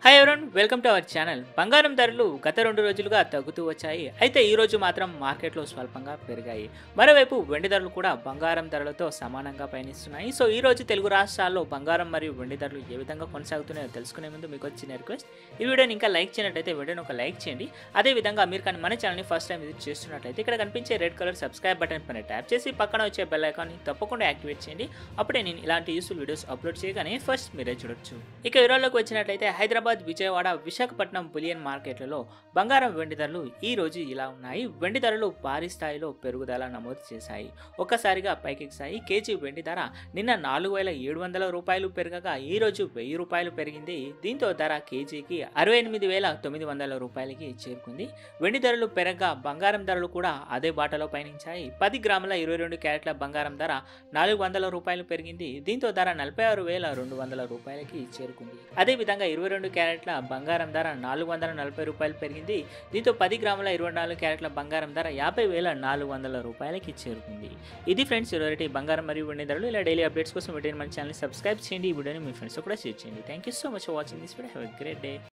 hi everyone welcome to our channel బంగారం ధరలు గత రెండు రోజులుగా తగ్గుతూ వచ్చాయి అయితే ఈ రోజు మాత్రం మార్కెట్లో స్వల్పంగా పెరిగాయి మరోవైపు వెండి ధరలు కూడా బంగారం ధరలతో సమానంగా పయనిస్తున్నాయి సో ఈ రోజు తెలుగు రాష్ట్రాల్లో బంగారం మరియు వెండి ధరలు ఏ విధంగా కొనసాగుతున్నాయో తెలుసుకునే ముందు మీకు వచ్చిన రిక్వెస్ట్ ఈ వీడియోని ఇంకా లైక్ చేయనట్లయితే వీడియోని ఒక లైక్ చేయండి అదే విధంగా మీరు కానీ మన ఛానల్ని ఫస్ట్ టైం విజిట్ చేస్తున్నట్లయితే ఇక్కడ కనిపించే రెడ్ కలర్ సబ్స్క్రైబ్ బటన్ పైన ట్యాప్ చేసి పక్కన వచ్చే బెల్ ఐకాన్ని తప్పకుండా యాక్టివేట్ చేయండి అప్పుడే నేను ఇలాంటి యూస్ఫుల్ వీడియోస్ అప్లోడ్ చేయగానే ఫస్ట్ మీరే చూడొచ్చు ఇక వివరాల్లోకి వచ్చినట్లయితే హైదరాబాద్ విజయవాడ విశాఖపట్నం బులియన్ మార్కెట్లలో బంగారం వెండి ధరలు ఈ రోజు ఇలా ఉన్నాయి వెండి ధరలు భారీ స్థాయిలో పెరుగుదల నమోదు చేశాయి ఒక్కసారిగా పైకెక్సాయి కేజీ వెండి ధర నిన్న నాలుగు వేల ఏడు వందల రూపాయలు పెరగగా ఈ రోజు వెయ్యి రూపాయలు పెరిగింది దీంతో ధర కేజీకి అరవై ఎనిమిది వేల తొమ్మిది వందల రూపాయలకి చేరుకుంది వెండి ధరలు పెరగగా బంగారం ధరలు కూడా అదే బాటలో పయనించాయి పది గ్రాముల ఇరవై రెండు క్యారెట్ల బంగారం ధర నాలుగు వందల రూపాయలు పెరిగింది దీంతో ధర నలభై ఆరు వేల రెండు వందల రూపాయలకి చేరుకుంది అదే విధంగా ఇరవై రెండు క్యారెట్ల బంగారం ధర నాలుగు వందల నలభై రూపాయలు పెరిగింది దీంతో పది గ్రాముల ఇరవై నాలుగు క్యారెట్ల బంగారం ధర యాభై వేల నాలుగు వందల రూపాయలకి చేరుకుంది ఇది ఫ్రెండ్స్ ఇరవై బంగారం మరియు వెండి ధరలు ఇలా డైలీ అప్డేట్స్ కోసం వీడియోని మన ఛానల్ సబ్స్క్రైబ్ చేయండి ఈ వీడియోని మీ ఫ్రెండ్స్ కూడా షేర్ చేయండి thank you so much for watching this video have a great day